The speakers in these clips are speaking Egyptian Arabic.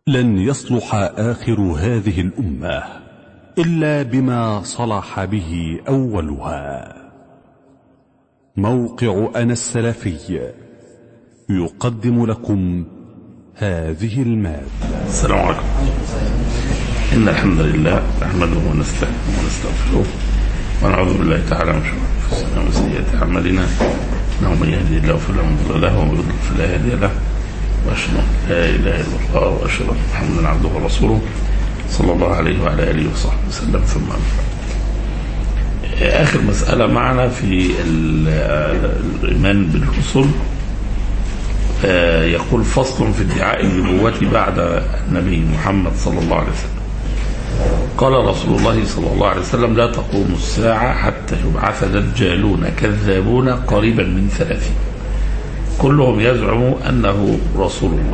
لن يصلح آخر هذه الأمة إلا بما صلح به أولها موقع أنا السلفي يقدم لكم هذه المادة السلام عليكم إن الحمد لله نحمده ونستعينه ونستغفره ونعوذ بالله تعالى من شرور أنفسنا وسيئات أعمالنا إنه من يهدي الله فلا مضل له ومن يضلل فلا هادي له وأشهد أن لا إله إلا الله وأشهد أن محمدا عبده ورسوله صلى الله عليه وعلى آله وصحبه وسلم ثم أما بعد. آخر مسألة معنا في ال- الإيمان بالرسل آه، يقول فصل في ادعاء النبوة بعد النبي محمد صلى الله عليه وسلم قال رسول الله صلى الله عليه وسلم لا تقوم الساعة حتى يبعث دجالون كذابون قريبا من ثلاثين كلهم يزعم أنه رسول الله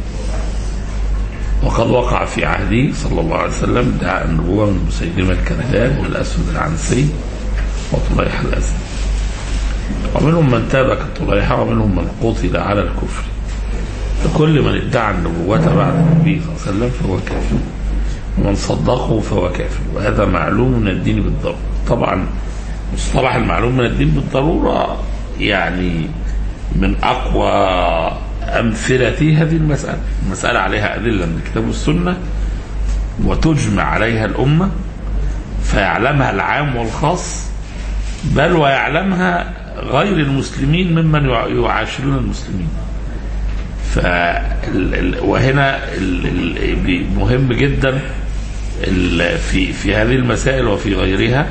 وقد وقع في عهده صلى الله عليه وسلم ادعاء النبوة من مسيلمة الكذاب والأسود العنسي وطليح الأسد ومنهم من تاب كالطليحة ومنهم من قتل على الكفر فكل من ادعى النبوة بعد النبي صلى الله عليه وسلم فهو كافر ومن صدقه فهو كافر وهذا معلوم من الدين بالضرورة طبعا مصطلح المعلوم من الدين بالضرورة يعني من أقوى أمثلة هذه المسألة المسألة عليها أدلة من الكتاب والسنة وتجمع عليها الأمة فيعلمها العام والخاص بل ويعلمها غير المسلمين ممن يع- يعاشرون المسلمين ف وهنا ال- ال- بي- مهم جدا ال- في في هذه المسائل وفي غيرها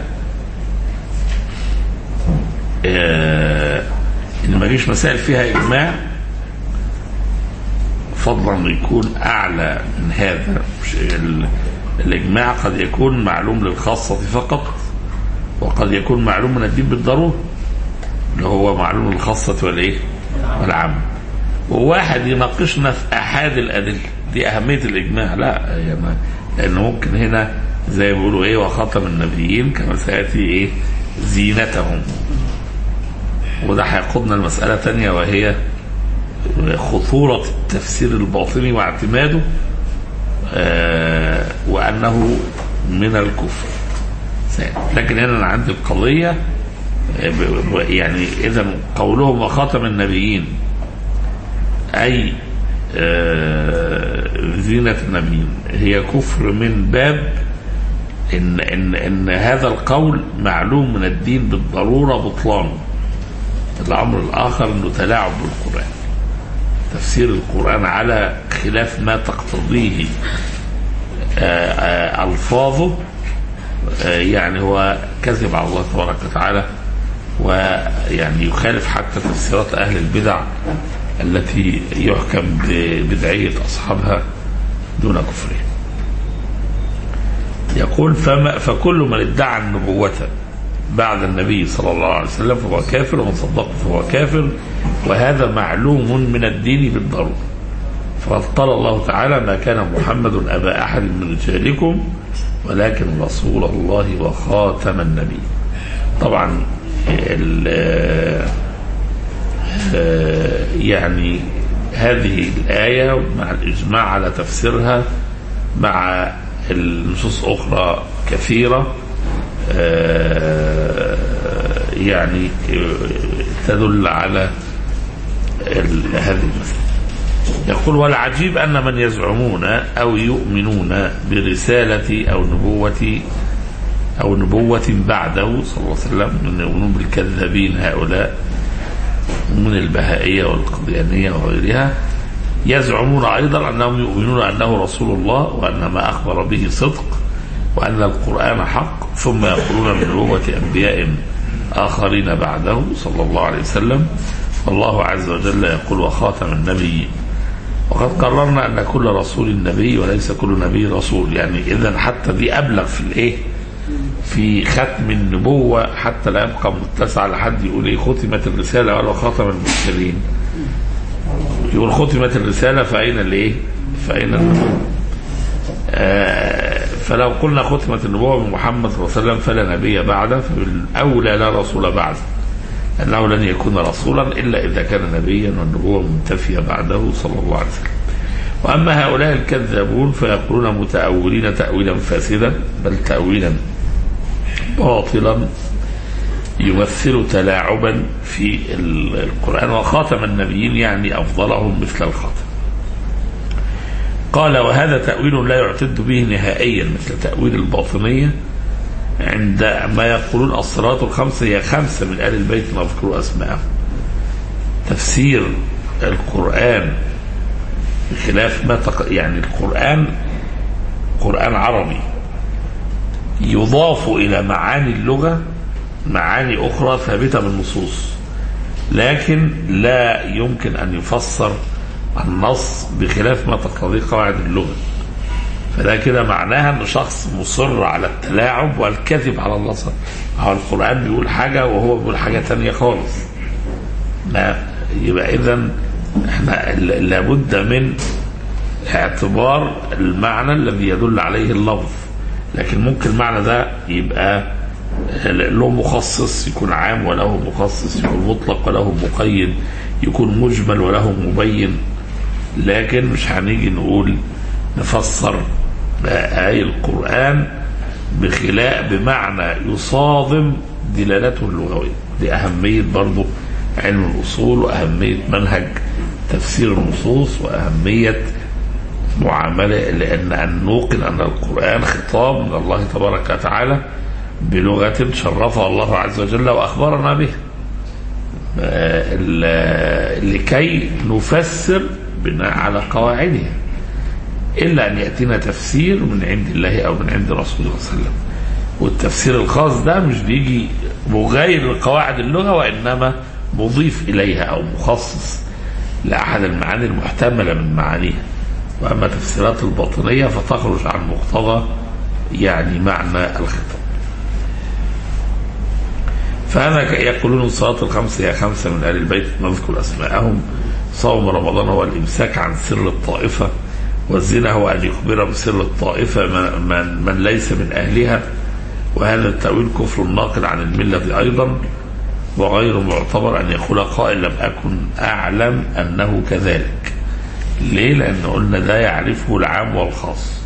آه، ان ما يجيش مسائل فيها اجماع فضلا انه يكون اعلى من هذا مش ال- الاجماع قد يكون معلوم للخاصه فقط وقد يكون معلوم من الدين بالضروره اللي هو معلوم الخاصة والايه؟ والعامة. وواحد يناقشنا في احاد الادله دي اهميه الاجماع لا يعني لانه ممكن هنا زي ما بيقولوا ايه وخاتم النبيين كما سياتي ايه؟ زينتهم. وده هيقودنا لمساله ثانيه وهي خطوره التفسير الباطني واعتماده آه وانه من الكفر. لكن هنا انا عندي القضيه يعني اذا قولهم وخاتم النبيين اي آه، زينة النبيين هي كفر من باب ان ان ان هذا القول معلوم من الدين بالضروره بطلانه. الامر الاخر انه تلاعب بالقران. تفسير القران على خلاف ما تقتضيه آه، آه، الفاظه آه، يعني هو كذب على الله تبارك وتعالى ويعني يخالف حتى تفسيرات اهل البدع التي يحكم ببدعيه اصحابها دون كفرهم. يقول فما فكل من ادعى النبوة بعد النبي صلى الله عليه وسلم فهو كافر ومن صدقه فهو كافر وهذا معلوم من الدين بالضرورة فقد قال الله تعالى ما كان محمد أبا أحد من رجالكم ولكن رسول الله وخاتم النبي طبعا ال- آه، يعني هذه الآية مع الإجماع على تفسيرها مع النصوص أخرى كثيرة آه، يعني آه، تدل على ال- هذه المسألة يقول والعجيب أن من يزعمون أو يؤمنون برسالة أو نبوة أو نبوة بعده صلى الله عليه وسلم من يؤمنون بالكذابين هؤلاء من البهائية والقديانية وغيرها يزعمون أيضا أنهم يؤمنون أنه رسول الله وأن ما أخبر به صدق وأن القرآن حق ثم يقولون من نبوة أنبياء آخرين بعده صلى الله عليه وسلم والله عز وجل يقول وخاتم النبيين وقد قررنا أن كل رسول نبي وليس كل نبي رسول يعني إذا حتى دي أبلغ في الإيه في ختم النبوة حتى لا يبقى متسع لحد يقول إيه ختمت الرسالة ولا خاتم المرسلين يقول ختمت الرسالة فأين الإيه فأين النبوة آه فلو قلنا ختمت النبوة من محمد صلى الله عليه وسلم فلا نبي بعده فبالأولى لا رسول بعده أنه لن يكون رسولا إلا إذا كان نبيا والنبوة منتفية بعده صلى الله عليه وسلم وأما هؤلاء الكذابون فيقولون متأولين تأويلا فاسدا بل تأويلا باطلا يمثل تلاعبا في القرآن وخاتم النبيين يعني أفضلهم مثل الخاتم قال وهذا تأويل لا يعتد به نهائيا مثل تأويل الباطنية عندما يقولون الصلاة الخمسة هي خمسة من آل البيت نذكر أسماءهم تفسير القرآن بخلاف ما تق... يعني القرآن قرآن عربي يضاف إلى معاني اللغة معاني أخرى ثابتة بالنصوص لكن لا يمكن أن يفسر النص بخلاف ما تقتضيه قواعد اللغة فده كده معناها ان شخص مصر على التلاعب والكذب على الله هو القرآن بيقول حاجة وهو بيقول حاجة تانية خالص لا يبقى إذا احنا لابد من اعتبار المعنى الذي يدل عليه اللفظ لكن ممكن المعنى ده يبقى له مخصص يكون عام وله مخصص يكون مطلق وله مقيد يكون مجمل وله مبين لكن مش هنيجي نقول نفسر آية القرآن بخلاء بمعنى يصادم دلالته اللغوية دي أهمية برضو علم الأصول وأهمية منهج تفسير النصوص وأهمية معاملة لأن أن نوقن أن القرآن خطاب من الله تبارك وتعالى بلغة شرفها الله عز وجل وأخبرنا به لكي نفسر بناء على قواعدها إلا أن يأتينا تفسير من عند الله أو من عند رسوله صلى الله عليه وسلم والتفسير الخاص ده مش بيجي مغاير لقواعد اللغة وإنما مضيف إليها أو مخصص لأحد المعاني المحتملة من معانيها وأما تفسيرات الباطنية فتخرج عن مقتضى يعني معنى الخطاب فهذا يقولون الصلاة الخمس هي خمسة من أهل البيت نذكر أسماءهم صوم رمضان هو الإمساك عن سر الطائفة والزنا هو أن يخبر بسر الطائفة من, من ليس من أهلها وهذا التأويل كفر ناقل عن الملة أيضا وغير معتبر أن يقول قائل لم أكن أعلم أنه كذلك ليه لأن قلنا ده يعرفه العام والخاص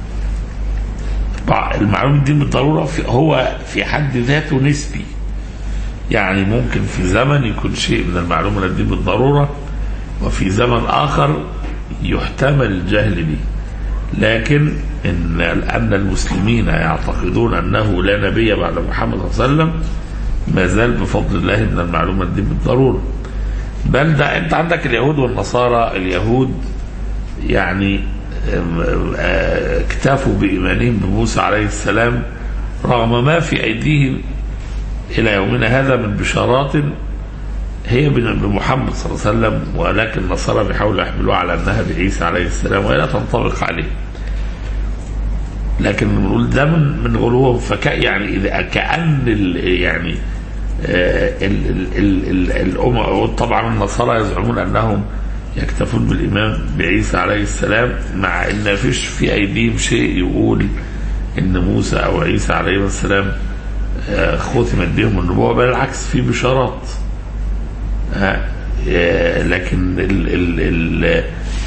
المعلومة دي بالضرورة في هو في حد ذاته نسبي يعني ممكن في زمن يكون شيء من المعلومة دي بالضرورة وفي زمن آخر يحتمل الجهل به لكن إن أن المسلمين يعتقدون أنه لا نبي بعد محمد صلى الله عليه وسلم ما زال بفضل الله من المعلومة دي بالضرورة بل ده أنت عندك اليهود والنصارى اليهود يعني اكتفوا بإيمانهم بموسى عليه السلام رغم ما في أيديهم إلى يومنا هذا من بشارات هي بمحمد صلى الله عليه وسلم ولكن النصارى بيحاولوا يحملوها على انها بعيسى عليه السلام وهي لا تنطبق عليه. لكن بنقول ده من من غلوهم فك يعني اذا كان ال يعني الامم طبعا النصارى يزعمون انهم يكتفون بالايمان بعيسى عليه السلام مع ان فيش في ايديهم شيء يقول ان موسى او عيسى عليه السلام ختمت بهم النبوه بل العكس في بشارات لكن ال ال ال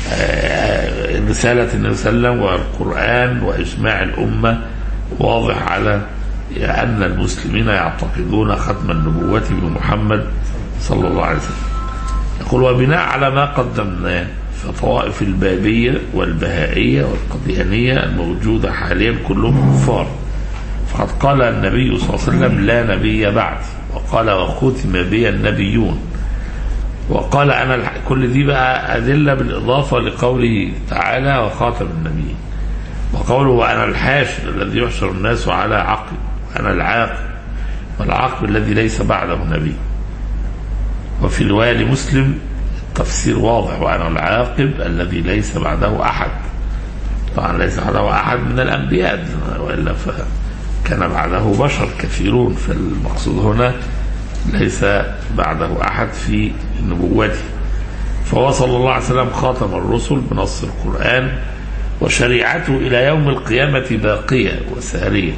رسالة النبي صلى الله عليه وسلم والقرآن وإجماع الأمة واضح على أن المسلمين يعتقدون ختم النبوة بمحمد صلى الله عليه وسلم يقول وبناء على ما قدمناه فطوائف البابية والبهائية والقديانية الموجودة حاليا كلهم كفار فقد قال النبي صلى الله عليه وسلم لا نبي بعد وقال وختم بي النبيون وقال انا الح... كل دي بقى ادله بالاضافه لقوله تعالى وخاتم النبيين وقوله وانا الحاشر الذي يحشر الناس على عقل انا العاقل والعقل الذي ليس بعده نبي وفي روايه لمسلم تفسير واضح وانا العاقب الذي ليس بعده احد طبعا ليس بعده احد من الانبياء والا فكان بعده بشر كثيرون فالمقصود هنا ليس بعده احد في نبوته فهو صلى الله عليه وسلم خاتم الرسل بنص القران وشريعته الى يوم القيامه باقيه وساريه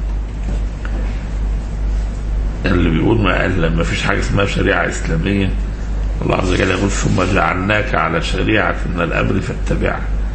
اللي بيقول ما لما فيش حاجه اسمها شريعه اسلاميه الله عز وجل يقول ثم جعلناك على شريعه من الامر فاتبعها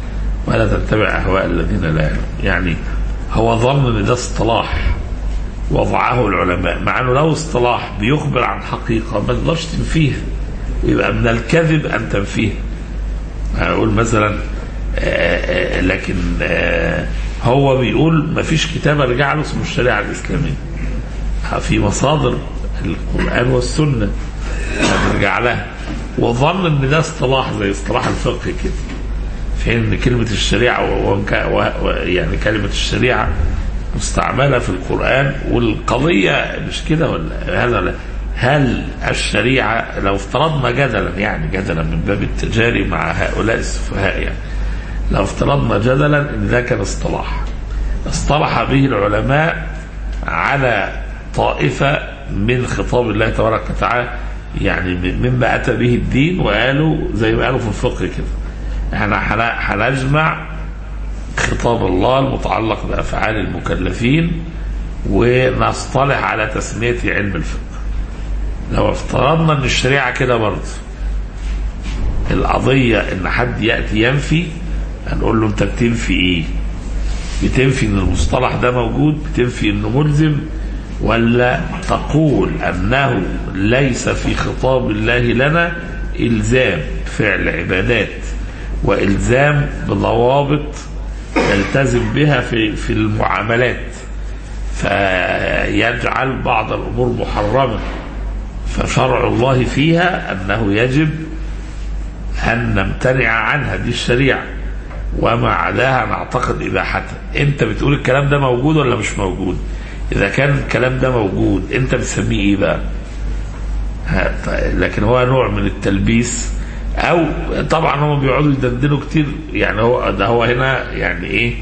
ولا تتبع اهواء الذين لا يعلمون يعني هو ظن ان ده اصطلاح وضعه العلماء مع انه لو اصطلاح بيخبر عن حقيقه ما تقدرش تنفيها يبقى من الكذب ان تنفيها اقول مثلا آه، آه، لكن آه، هو بيقول ما فيش كتاب ارجع له اسمه الشريعه الاسلاميه في مصادر القران والسنه هنرجع لها وظن ان ده اصطلاح زي اصطلاح الفقه كده في ان كلمه الشريعه وإن كا- و- و- يعني كلمه الشريعه مستعمله في القران والقضيه مش كده ولا هذا لا هل الشريعه لو افترضنا جدلا يعني جدلا من باب التجاري مع هؤلاء السفهاء يعني لو افترضنا جدلا ان ده كان اصطلاح اصطلح به العلماء على طائفه من خطاب الله تبارك وتعالى يعني مما اتى به الدين وقالوا زي ما قالوا في الفقه كده احنا هن- هنجمع خطاب الله المتعلق بافعال المكلفين ونصطلح على تسميه علم الفقه لو افترضنا ان الشريعه كده برضه القضيه ان حد ياتي ينفي هنقول له انت بتنفي ايه؟ بتنفي ان المصطلح ده موجود بتنفي انه ملزم ولا تقول انه ليس في خطاب الله لنا الزام فعل عبادات والزام بضوابط يلتزم بها في في المعاملات فيجعل بعض الامور محرمه فشرع الله فيها انه يجب ان نمتنع عنها دي الشريعه وما عداها نعتقد اباحتها انت بتقول الكلام ده موجود ولا مش موجود اذا كان الكلام ده موجود انت بتسميه ايه بقى ها، طيب، لكن هو نوع من التلبيس او طبعا هم بيقعدوا يدندنوا كتير يعني هو ده هو هنا يعني ايه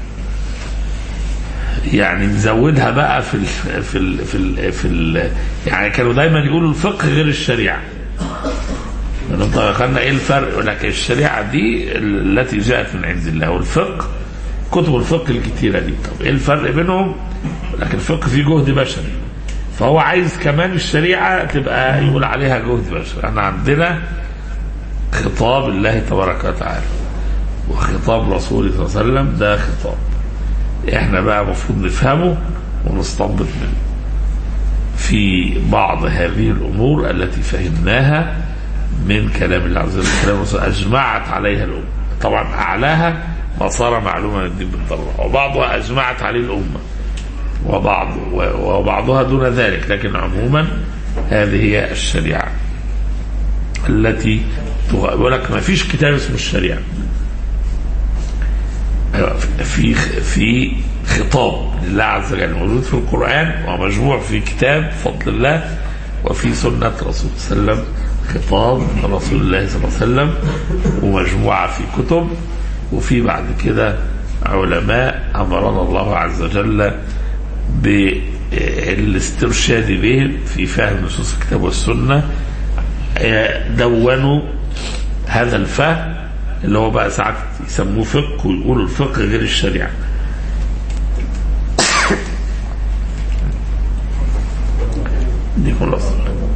يعني نزودها بقى في ال في ال في ال في ال يعني كانوا دايما يقولوا الفقه غير الشريعه طب دخلنا ايه الفرق؟ يقول لك الشريعه دي التي جاءت من عند الله والفقه كتب الفقه الكتيره دي طب ايه الفرق بينهم؟ يقول لك الفقه فيه جهد بشري فهو عايز كمان الشريعه تبقى يقول عليها جهد بشري احنا عندنا خطاب الله تبارك وتعالى وخطاب رسوله صلى الله عليه وسلم ده خطاب احنا بقى المفروض نفهمه ونستنبط منه في بعض هذه الامور التي فهمناها من كلام الله عز وجل كلام الرسول اجمعت عليها الامه طبعا اعلاها ما صار معلوما من الدين بالضروره وبعضها اجمعت عليه الامه وبعض وبعضها دون ذلك لكن عموما هذه هي الشريعه التي تغ- يقول لك ما فيش كتاب اسمه الشريعه في في خطاب لله عز وجل موجود في القرآن ومجموع في كتاب فضل الله وفي سنة رسول صلى الله عليه وسلم خطاب رسول الله صلى الله عليه وسلم ومجموعة في كتب وفي بعد كده علماء أمرنا الله عز وجل بالاسترشاد بهم في فهم نصوص الكتاب والسنة دونوا هذا الفهم اللي هو بقى ساعات يسموه فقه ويقولوا الفقه غير الشريعه دي خلاص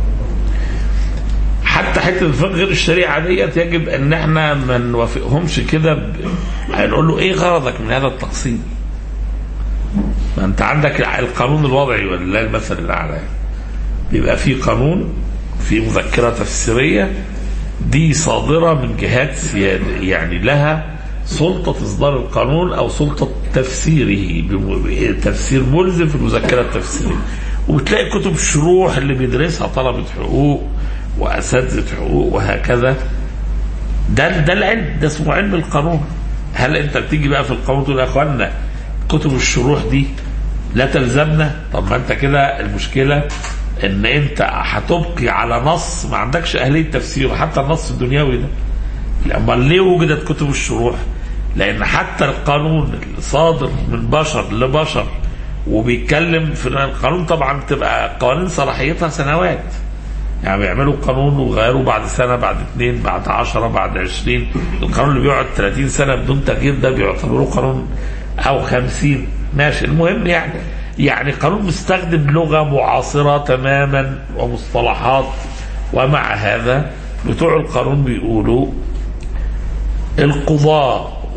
حتى حته الفقه غير الشريعه ديت يجب ان احنا ما نوافقهمش كده ب... هنقول له ايه غرضك من هذا التقسيم؟ ما انت عندك القانون الوضعي ولله المثل الاعلى بيبقى في قانون في مذكره تفسيريه دي صادره من جهات سيادة يعني لها سلطة إصدار القانون أو سلطة تفسيره بم- تفسير ملزم في المذكرة التفسيرية وبتلاقي كتب الشروح اللي بيدرسها طلبة حقوق وأساتذة حقوق وهكذا ده ده العلم ده اسمه علم القانون هل انت بتيجي بقى في القانون تقول يا اخوانا كتب الشروح دي لا تلزمنا طب ما انت كده المشكله ان انت هتبقي على نص ما عندكش اهليه تفسير حتى النص الدنيوي ده امال ليه وجدت كتب الشروح لان حتى القانون الصادر من بشر لبشر وبيتكلم في القانون طبعا تبقى قوانين صلاحيتها سنوات يعني بيعملوا قانون ويغيروا بعد سنة بعد اثنين بعد عشرة بعد عشرين القانون اللي بيقعد 30 سنة بدون تغيير ده بيعتبروه قانون أو خمسين ماشي المهم يعني يعني قانون مستخدم لغة معاصرة تماما ومصطلحات ومع هذا بتوع القانون بيقولوا القضاة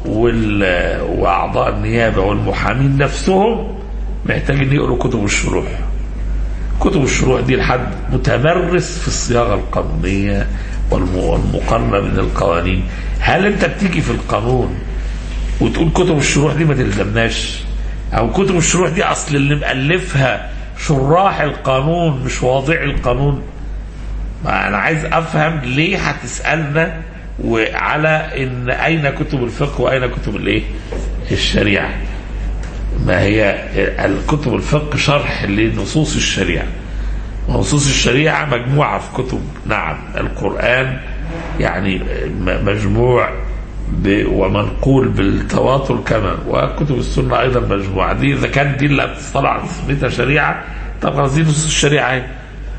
وال- واعضاء النيابه والمحامين نفسهم محتاجين يقروا كتب الشروح كتب الشروح دي لحد متمرس في الصياغه القانونيه والم- والمقارنه بين القوانين هل انت بتيجي في القانون وتقول كتب الشروح دي ما تلزمناش او كتب الشروح دي اصل اللي مؤلفها شراح القانون مش واضعي القانون ما انا عايز افهم ليه هتسالنا وعلى ان اين كتب الفقه واين كتب الايه الشريعه ما هي الكتب الفقه شرح لنصوص الشريعه ونصوص الشريعه مجموعه في كتب نعم القران يعني م- مجموع ب- ومنقول بالتواتر كما وكتب السنه ايضا مجموعه دي اذا كان دي اللي طلع سميتها شريعه طب خلاص دي نصوص الشريعه اهي.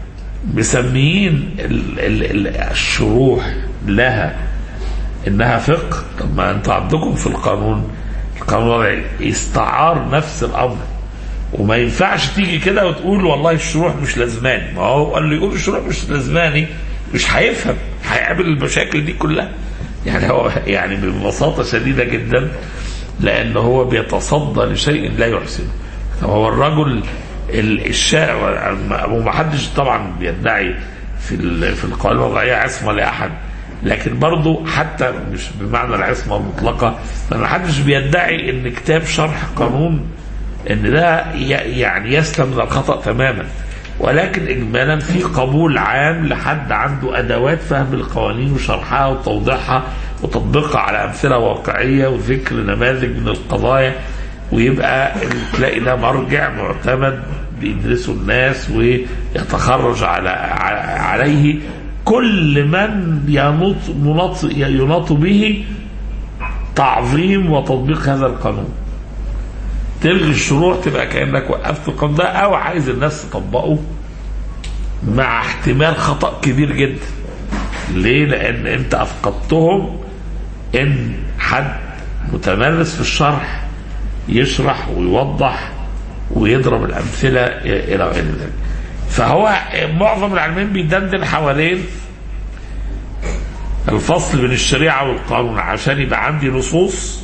مسميين ال- ال- ال- الشروح لها انها فقه طب ما انتوا عندكم في القانون القانون الوضعي استعار نفس الامر وما ينفعش تيجي كده وتقول والله الشروح مش لازماني ما هو اللي يقول الشروح مش لازماني مش هيفهم هيقابل المشاكل دي كلها يعني هو يعني ببساطه شديده جدا لان هو بيتصدى لشيء لا يحسنه طب هو الرجل ال- الشائع وما حدش طبعا بيدعي في ال- في القوانين الوضعيه عصمه لاحد لكن برضه حتى مش بمعنى العصمه المطلقه ما حدش بيدعي ان كتاب شرح قانون ان ده ي- يعني يسلم من الخطا تماما ولكن اجمالا في قبول عام لحد عنده ادوات فهم القوانين وشرحها وتوضيحها وتطبيقها على امثله واقعيه وذكر نماذج من القضايا ويبقى تلاقي ده مرجع معتمد بيدرسه الناس ويتخرج على ع- عليه كل من ينط منط يناط به تعظيم وتطبيق هذا القانون تلغي الشروع تبقى كانك وقفت القانون ده او عايز الناس تطبقه مع احتمال خطا كبير جدا ليه لان انت افقدتهم ان حد متمرس في الشرح يشرح ويوضح ويضرب الامثله الى غير ذلك فهو معظم العلمين بيدندن حوالين الفصل بين الشريعه والقانون عشان يبقى عندي نصوص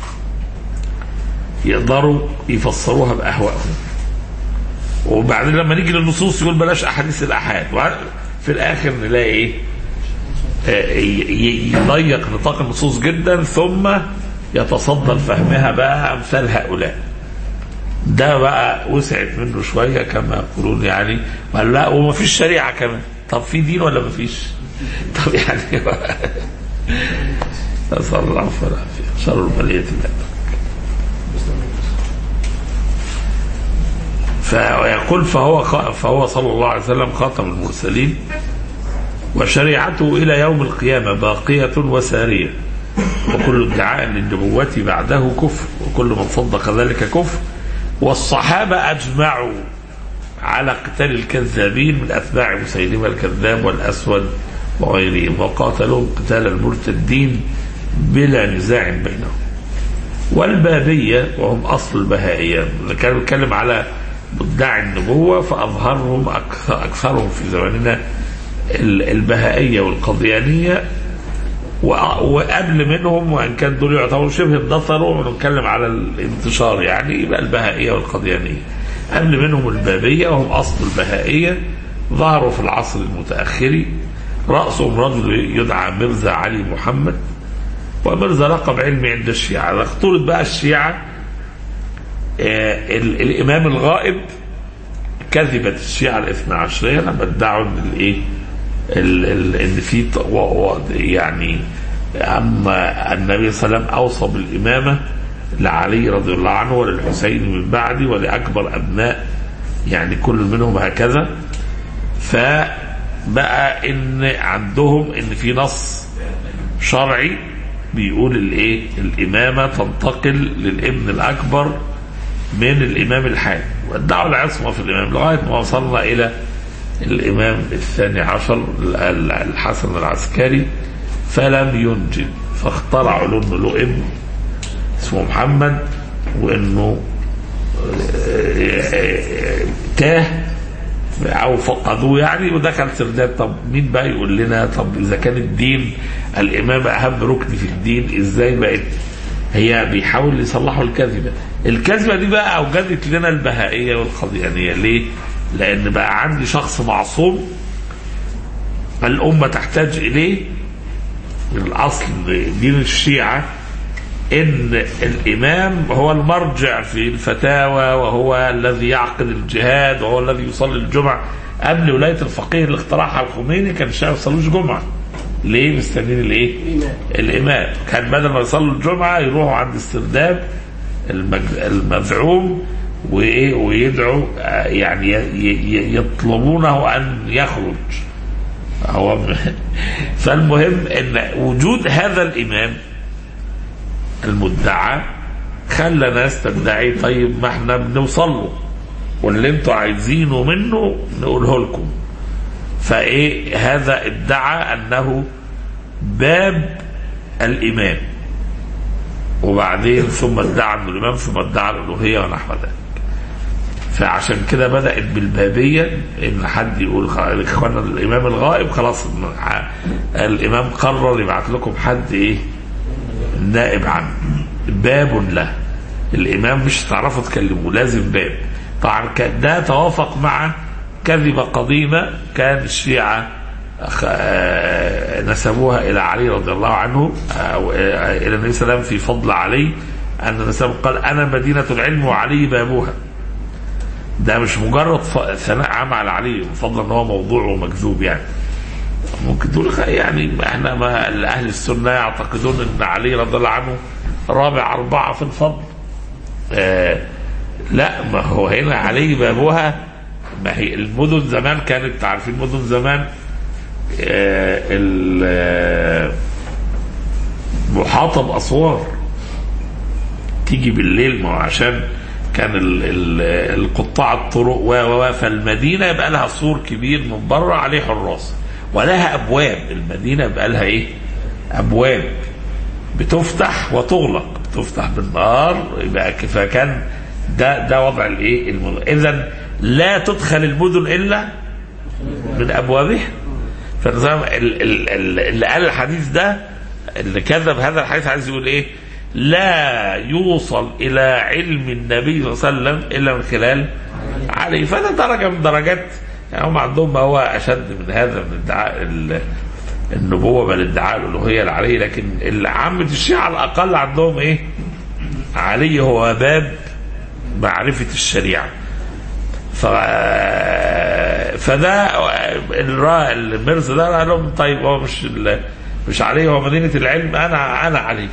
يقدروا يفسروها باهوائهم وبعدين لما نيجي للنصوص يقول بلاش احاديث الاحاد في الاخر نلاقي ايه آه، ي- ي- يضيق نطاق النصوص جدا ثم يتصدى لفهمها بقى امثال هؤلاء ده بقى وسعت منه شويه كما يقولون يعني قال لا وما فيش شريعه كمان طب في دين ولا ما فيش طب يعني نسال الله العفو والعافيه شر البليه لا فيقول فهو فهو صلى الله عليه وسلم خاتم المرسلين وشريعته الى يوم القيامه باقيه وساريه وكل ادعاء للنبوة بعده كفر وكل من صدق ذلك كفر والصحابة أجمعوا على قتال الكذابين من أتباع مسيلمة الكذاب والأسود وغيرهم وقاتلهم قتال المرتدين بلا نزاع بينهم والبابية وهم أصل البهائية كانوا بيتكلم على مدعي النبوة فأظهرهم أكثر أكثرهم في زماننا ال- البهائية والقضيانية وأ- وقبل منهم وان كان دول يعتبروا شبه اندثروا ونتكلم على الانتشار يعني يبقى البهائيه والقديانيه. قبل منهم البابيه وهم اصل البهائيه ظهروا في العصر المتاخر راسهم رجل يدعى مرزا علي محمد ومرزا لقب علمي عند الشيعه اختلط بقى الشيعه آه، ال- الامام الغائب كذبت الشيعه الاثنى عشريه لما ادعوا ان الايه ال- ال- ان في ط- و- و- يعني اما النبي صلى الله عليه وسلم اوصى بالامامه لعلي رضي الله عنه وللحسين من بعدي ولاكبر ابناء يعني كل منهم هكذا فبقى ان عندهم ان في نص شرعي بيقول الايه الامامه تنتقل للابن الاكبر من الامام الحاكم وادعوا العصمه في الامام لغايه ما وصلنا الى الامام الثاني عشر ال- الحسن العسكري فلم ينجب فاخترعوا له انه له ابن اسمه محمد وانه تاه او فقدوه يعني ودخل سرداب طب مين بقى يقول لنا طب اذا كان الدين الامامه اهم ركن في الدين ازاي بقت هي بيحاول يصلحوا الكذبة الكذبة دي بقى أوجدت لنا البهائية والقضيانية ليه؟ لأن بقى عندي شخص معصوم الأمة تحتاج إليه الأصل دين الشيعة ان الامام هو المرجع في الفتاوى وهو الذي يعقد الجهاد وهو الذي يصلي الجمعه قبل ولايه الفقيه اللي اخترعها الخميني كان الشيعة ما يصلوش جمعه ليه مستنيين الايه؟ الامام كان بدل ما يصلوا الجمعه يروحوا عند السرداب المج- المزعوم وايه ويدعوا آه، يعني ي- ي- يطلبونه ان يخرج هو فالمهم ان وجود هذا الامام المدعى خلى ناس تدعي طيب ما احنا بنوصل له واللي انتوا عايزينه منه نقوله لكم فايه هذا ادعى انه باب الامام وبعدين ثم ادعى انه الامام ثم ادعى الالوهيه ونحو ذلك فعشان كده بدات بالبابيه ان حد يقول خ- اخوانا الامام الغائب خلاص الامام قرر يبعت لكم حد ايه نائب عنه باب له الامام مش هتعرفوا تكلموه لازم باب طبعا كان ده توافق مع كذبه قديمه كان الشيعه أخ- آه، نسبوها الى علي رضي الله عنه او آه، الى النبي صلى الله عليه وسلم في فضل علي ان نسبه قال انا مدينه العلم وعلي بابها ده مش مجرد ف- ثناء عام على علي بفضل ان هو موضوع ومكذوب يعني ممكن تقول خ- يعني احنا ما اهل السنه يعتقدون ان علي رضي الله عنه رابع اربعه في الفضل آه لا ما هو هنا علي بابها ما هي المدن زمان كانت عارفين مدن زمان آه ال- آه، محاطه باسوار تيجي بالليل ما هو عشان كان ال ال القطاع الطرق و و و فالمدينه يبقى لها سور كبير من بره عليه حراس ولها ابواب المدينه يبقى لها ايه؟ ابواب بتفتح وتغلق بتفتح بالنهار يبقى ك- فكان ده ده وضع الايه؟ المدن اذا لا تدخل المدن الا من ابوابها فالنظام ال- ال- ال- اللي قال الحديث ده اللي كذب هذا الحديث عايز يقول ايه؟ لا يوصل الى علم النبي صلى الله عليه وسلم الا من خلال علي فده درجه من درجات يعني هم عندهم ما هو اشد من هذا من ادعاء ال- النبوه بل ادعاء الالوهيه لعلي لكن اللي عامه الشيعه على الاقل عندهم ايه؟ علي هو باب معرفه الشريعه ف... فده الرا المرز ده قال لهم طيب هو مش ال... مش علي هو مدينه العلم انا انا علي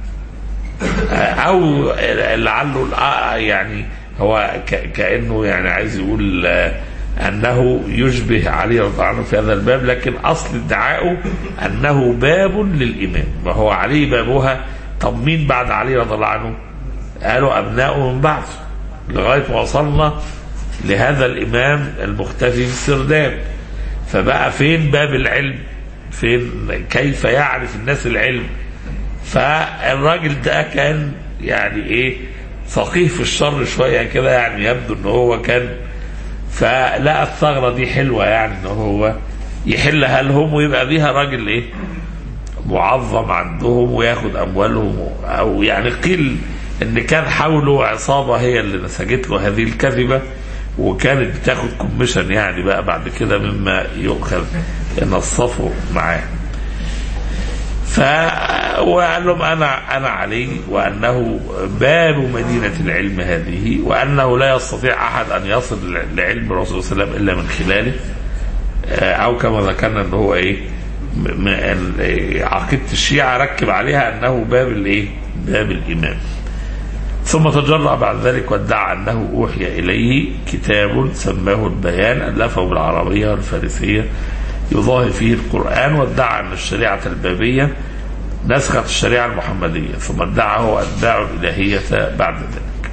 او لعله الآ- يعني هو ك... كانه يعني عايز يقول آه، انه يشبه علي رضي الله عنه في هذا الباب لكن اصل ادعائه انه باب للامام وهو علي بابها طب مين بعد علي رضي الله عنه؟ قالوا ابناؤه من بعده لغايه ما وصلنا لهذا الامام المختفي في السرداب فبقى فين باب العلم؟ فين كيف يعرف الناس العلم؟ فالراجل ده كان يعني ايه فقيه في الشر شويه كده يعني يبدو ان هو كان فلقى الثغره دي حلوه يعني ان هو يحلها لهم ويبقى بيها راجل ايه معظم عندهم وياخد اموالهم او يعني قيل ان كان حوله عصابه هي اللي نسجت له هذه الكذبه وكانت بتاخد كوميشن يعني بقى بعد كده مما يؤخذ ينصفه معاه ف وقال لهم انا انا علي وانه باب مدينه العلم هذه وانه لا يستطيع احد ان يصل لعلم الرسول صلى الله عليه وسلم الا من خلاله آه، او كما ذكرنا ان هو ايه م- م- ال- عقيده الشيعه ركب عليها انه باب الايه؟ باب الامام. ثم تجرأ بعد ذلك وادعى انه اوحي اليه كتاب سماه البيان الفه بالعربيه والفارسيه يظاهر فيه القران وادعى ان الشريعه البابيه نسخت الشريعه المحمديه ثم ادعى هو اتباع الالهيه بعد ذلك.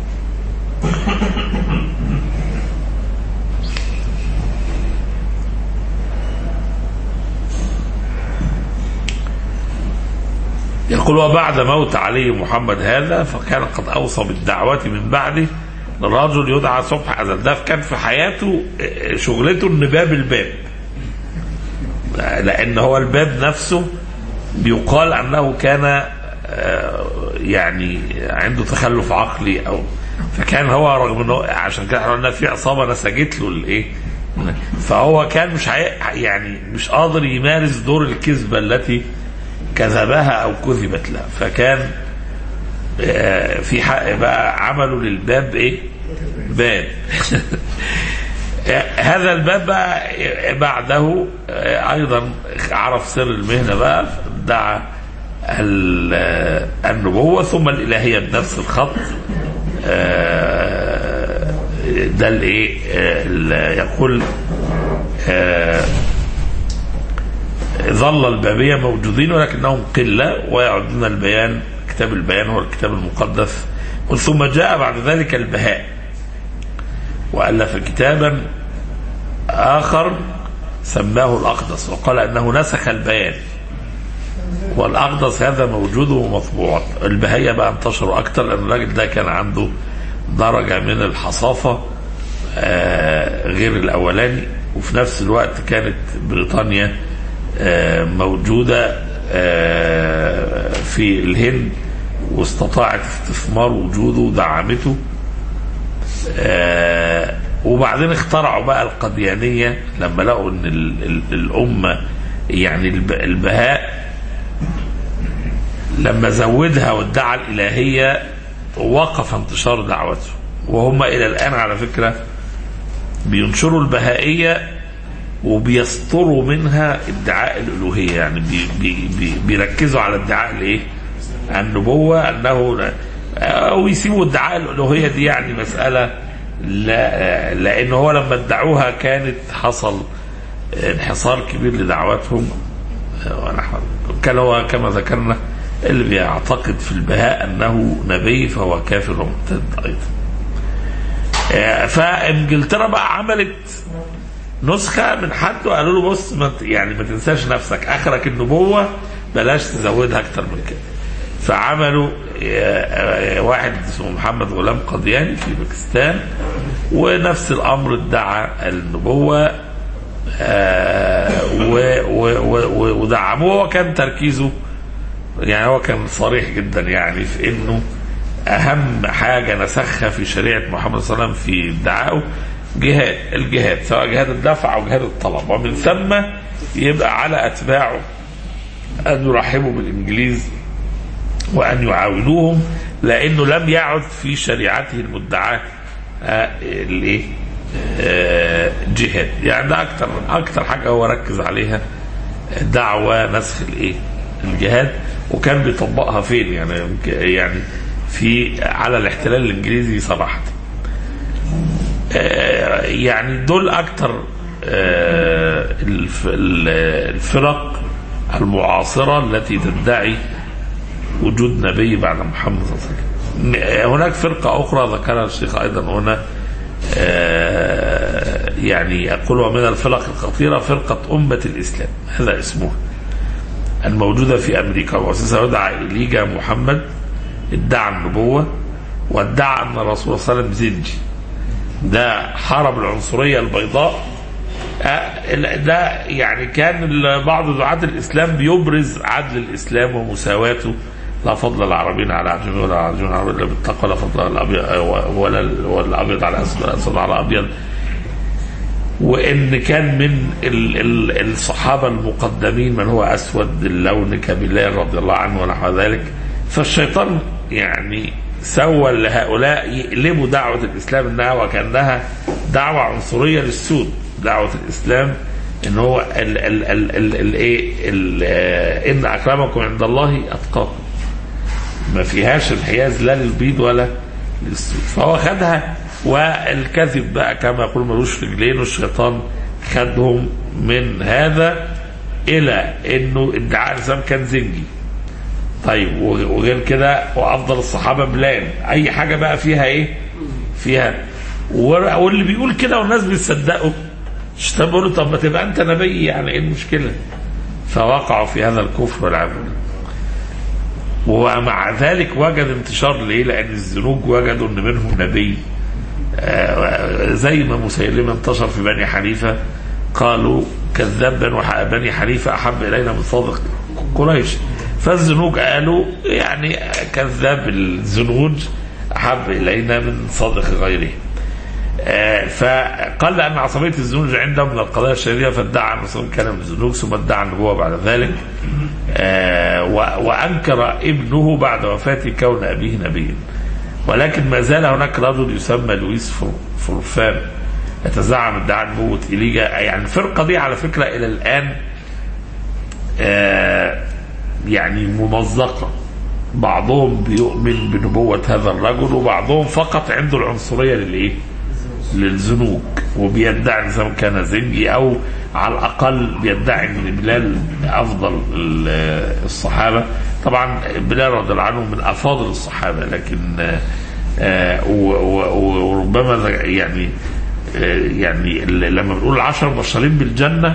يقول وبعد موت علي محمد هذا فكان قد اوصى بالدعوه من بعده لرجل يدعى صبح أزل ده كان في حياته شغلته ان باب الباب لان هو الباب نفسه بيقال انه كان آه، يعني عنده تخلف عقلي او فكان هو رغم انه عشان كده احنا قلنا في عصابه نسجت له الايه فهو كان مش عي... يعني مش قادر يمارس دور الكذبه التي كذبها او كذبت له فكان آه، في حق بقى عملوا للباب ايه باب هذا الباب بقى بعده آه، ايضا عرف سر المهنه بقى دعا ال- النبوه ثم الالهيه بنفس الخط آه، ده الايه آه، ال- يقول آه، ظل البابية موجودين ولكنهم قلة ويعدون البيان كتاب البيان هو الكتاب المقدس قل ثم جاء بعد ذلك البهاء وألف كتابا آخر سماه الأقدس وقال أنه نسخ البيان والأقدس هذا موجود ومطبوع البهية بقى انتشروا أكتر لأن الراجل ده كان عنده درجة من الحصافة آه، غير الأولاني وفي نفس الوقت كانت بريطانيا آه، موجودة آه، في الهند واستطاعت استثمار وجوده ودعمته آه، وبعدين اخترعوا بقى القديانية لما لقوا ان ال- ال- الأمة يعني الب- البهاء لما زودها وادعى الإلهية وقف انتشار دعوته وهم إلى الآن على فكرة بينشروا البهائية وبيسطروا منها ادعاء الألوهية يعني بي بي بي بيركزوا على ادعاء الإيه؟ النبوة أنه أو يسيبوا ادعاء الألوهية دي يعني مسألة لا لأن هو لما ادعوها كانت حصل انحصار كبير لدعواتهم ونحو كان هو كما ذكرنا اللي بيعتقد في البهاء أنه نبي فهو كافر ومرتد أيضا آه، فانجلترا بقى عملت نسخة من حد وقالوا له بص ما ت- يعني ما تنساش نفسك اخرك النبوة بلاش تزودها اكتر من كده فعملوا آه، آه، واحد اسمه محمد غلام قدياني في باكستان ونفس الامر ادعى النبوة آه، و- و- و- و- ودعموه وكان تركيزه يعني هو كان صريح جدا يعني في انه اهم حاجه نسخها في شريعه محمد صلى الله عليه وسلم في ادعائه جهاد الجهاد سواء جهاد الدفع او جهاد الطلب ومن ثم يبقى على اتباعه ان يرحبوا بالانجليز وان يعاونوهم لانه لم يعد في شريعته المدعاه آه، الايه آه، جهاد يعني ده اكتر اكتر حاجه هو ركز عليها دعوة نسخ الايه الجهاد وكان بيطبقها فين يعني يعني في على الاحتلال الانجليزي صراحة آه، يعني دول اكتر آه، الف- ال- الفرق المعاصرة التي تدعي وجود نبي بعد محمد صلى الله عليه وسلم هناك فرقة أخرى ذكرها الشيخ أيضا هنا آه، يعني يقول ومن الفرق الخطيرة فرقة أمة الإسلام هذا اسمها الموجودة في أمريكا وأساسها يدعى إليجا محمد ادعى النبوة وادعى أن الرسول صلى الله عليه وسلم زنجي ده حرب العنصرية البيضاء آه، ده يعني كان ال- بعض دعاة الإسلام بيبرز عدل الإسلام ومساواته لا فضل العربيين على عجمين ولا عجمين على عربيين الا بالتقوى لا فضل الابيض ولا ولا الابيض على اسود ولا اسود على ابيض وان كان من ال ال الصحابه المقدمين من هو اسود اللون كبلال رضي الله عنه ونحو ذلك فالشيطان يعني سوى لهؤلاء يقلبوا دعوه الاسلام انها وكانها دعوه عنصريه للسود دعوه الاسلام ان هو ال ال ال ال ال ايه ال- آه، ان اكرمكم عند الله اتقاكم ما فيهاش انحياز لا للبيض ولا للسود فهو خدها والكذب بقى كما يقول ملوش رجلين والشيطان خدهم من هذا الى انه ادعاء الاسلام كان زنجي طيب وغير كده وافضل الصحابه بلال اي حاجه بقى فيها ايه فيها واللي بيقول كده والناس بتصدقه الشيطان بيقول له طب ما تبقى انت نبي يعني ايه المشكله فوقعوا في هذا الكفر والعياذ بالله ومع ذلك وجد انتشار ليه؟ لأن الزنوج وجدوا أن منهم نبي آه، زي ما مسيلمة انتشر في بني حنيفة قالوا كذاب بنو ح- بني حنيفة أحب إلينا من صادق قريش فالزنوج قالوا يعني كذاب الزنوج أحب إلينا من صادق غيره آه، فقال أن عصبية الزنوج عندهم من القضايا الشرعية فادعى أن الرسول كان من الزنوج ثم ادعى النبوة بعد ذلك آه، و- وأنكر ابنه بعد وفاة كون أبيه نبيا ولكن ما زال هناك رجل يسمى لويس فر- فرفان يتزعم ادعاء نبوة إيليجا يعني الفرقة دي على فكرة إلى الآن آه، يعني ممزقة بعضهم بيؤمن بنبوة هذا الرجل وبعضهم فقط عنده العنصرية للإيه؟ للزنوج وبيدعي إذا كان زنجي أو على الأقل بيدعي أن بلال أفضل ال- الصحابة طبعا بلال رضي الله عنه من أفاضل الصحابة لكن آه، آه، و- و- وربما ذا- يعني آه، يعني ال- لما بنقول العشر مبشرين بالجنة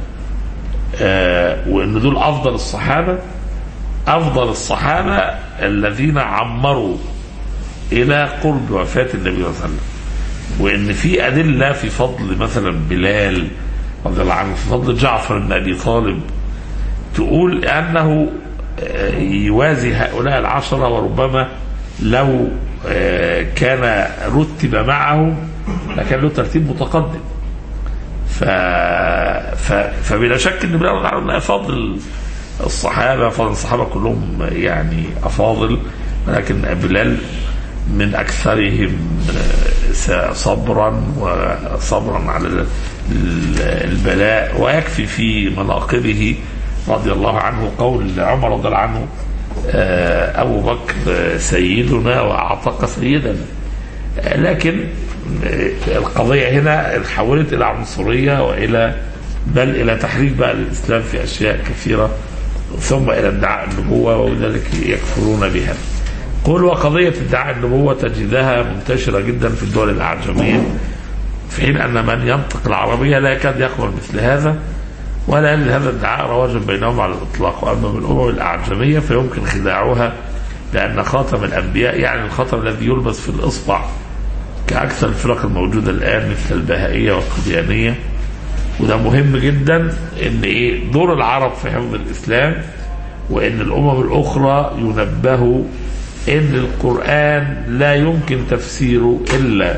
آه، وان دول افضل الصحابه افضل الصحابه الذين عمروا الى قرب وفاه النبي صلى الله عليه وسلم وان في ادله في فضل مثلا بلال رضي الله عنه في فضل جعفر بن ابي طالب تقول انه آه، يوازي هؤلاء العشره وربما لو آه، كان رتب معهم لكان له ترتيب متقدم ف... ف... فبلا شك ان بلال رضي الله عنه افاضل الصحابه فضل الصحابه كلهم يعني افاضل ولكن بلال من اكثرهم آه، صبرا وصبرا على ال- ال- البلاء ويكفي في مناقبه رضي الله عنه قول عمر رضي الله عنه آه، ابو بكر آه، سيدنا واعتق سيدنا آه، لكن آه، القضيه هنا تحولت الى عنصريه والى بل الى تحريف بقى الاسلام في اشياء كثيره ثم الى ادعاء النبوه وذلك يكفرون بها. قل وقضيه ادعاء النبوه تجدها منتشره جدا في الدول الاعجميه في حين ان من ينطق العربيه لا يكاد يقبل مثل هذا ولا يجد هذا الادعاء رواجا بينهم على الاطلاق واما من الامم الاعجميه فيمكن خداعها لان خاتم الانبياء يعني الخاتم الذي يلبس في الاصبع كاكثر الفرق الموجوده الان مثل البهائيه والقديانيه وده مهم جدا ان ايه دور العرب في حفظ الاسلام وان الامم الاخرى ينبهوا ان القران لا يمكن تفسيره الا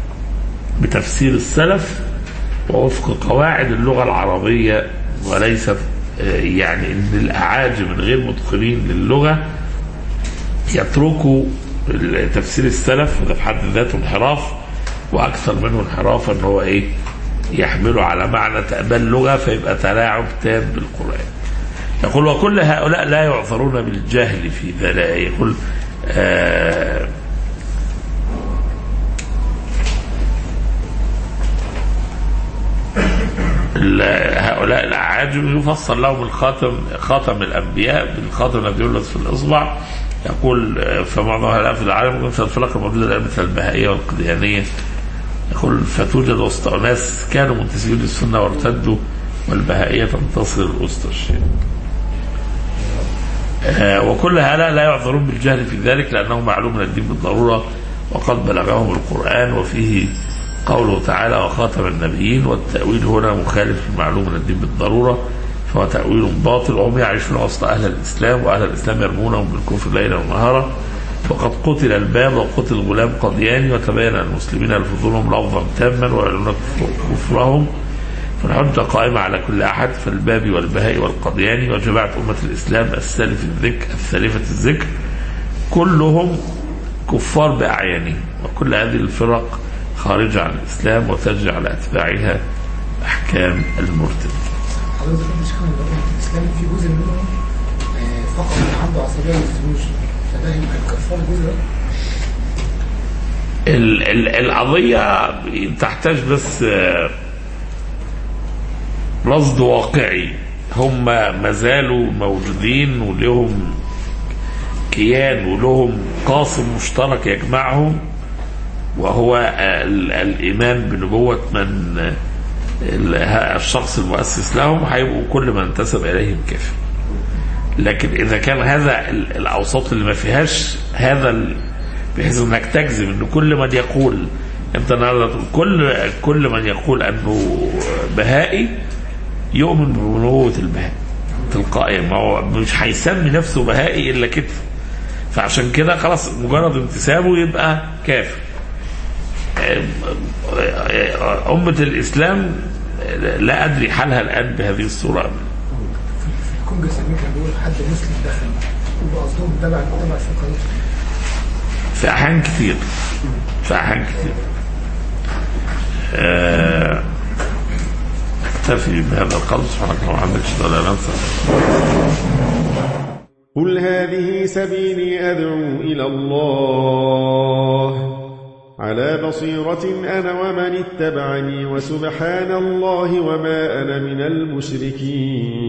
بتفسير السلف ووفق قواعد اللغه العربيه وليست آه، يعني ان الاعاجم الغير متقنين للغه يتركوا تفسير السلف وده في حد ذاته انحراف واكثر منه انحرافا ان هو ايه يحمله على معنى تقبل لغه فيبقى تلاعب تام بالقران يقول وكل هؤلاء لا يعذرون بالجهل في ذلك يقول آه ال- هؤلاء الاعاجم يفسر لهم الخاتم خاتم الانبياء بالخاتم الذي يلبس في الاصبع يقول آه، فمعظم هؤلاء في العالم مثل الفرق الموجوده الان مثل البهائيه والقديانيه يقول فتوجد وسط اناس كانوا منتسبين للسنه وارتدوا والبهائيه تنتصر وسط الشيء. آه، وكل هؤلاء لا يعذرون بالجهل في ذلك لانه معلوم من الدين بالضروره وقد بلغهم القران وفيه قوله تعالى وخاتم النبيين والتاويل هنا مخالف للمعلوم من الدين بالضروره فهو تاويل باطل وهم يعيشون وسط اهل الاسلام واهل الاسلام يرمونهم بالكفر ليلا ونهارا وقد قتل الباب وقتل غلام قدياني وتبين أن المسلمين يلفظونهم لفظا تاما ويعلنون كفر- كفرهم فالحجة قائمة على كل أحد فالباب والبهاء والقدياني وجماعة أمة الإسلام السالف الذكر السالفة الذكر كلهم كفار بأعيانهم وكل هذه الفرق خارجة عن الإسلام وتجري على أتباعها أحكام المرتد حضرتك انت شيخنا دلوقتي الاسلام في جزء منهم آه، فقط اللي عنده عصبيه للزوج فده يبقى الكفار الجزء ده ال- ال- القضية تحتاج بس آه، رصد واقعي هم ما زالوا موجودين ولهم كيان ولهم قاسم مشترك يجمعهم وهو ال- الإيمان بنبوة من آه، ال- الشخص المؤسس لهم هيبقوا كل من انتسب إليهم كافر لكن إذا كان هذا ال- الأوساط اللي ما فيهاش هذا ال- بحيث انك تجزم ان كل من يقول انت النهارده تقول كل كل من يقول انه بهائي يؤمن بنبوة البهاء تلقائيا ما هو مش هيسمي نفسه بهائي الا كده فعشان كده خلاص مجرد انتسابه يبقى كافر أمة الإسلام لا أدري حالها الآن بهذه الصورة في الكونجرس الامريكي كان بيقول حد مسلم دخل يبقى قصدهم تبع تبع الفقهاء في أحيان كتير في أحيان كتير آه، اكتفي بهذا القدر سبحانك اللهم وبحمدك اشهد ان لا اله الا انت قل هذه سبيلي أدعو إلى الله على بصيرة أنا ومن اتبعني وسبحان الله وما أنا من المشركين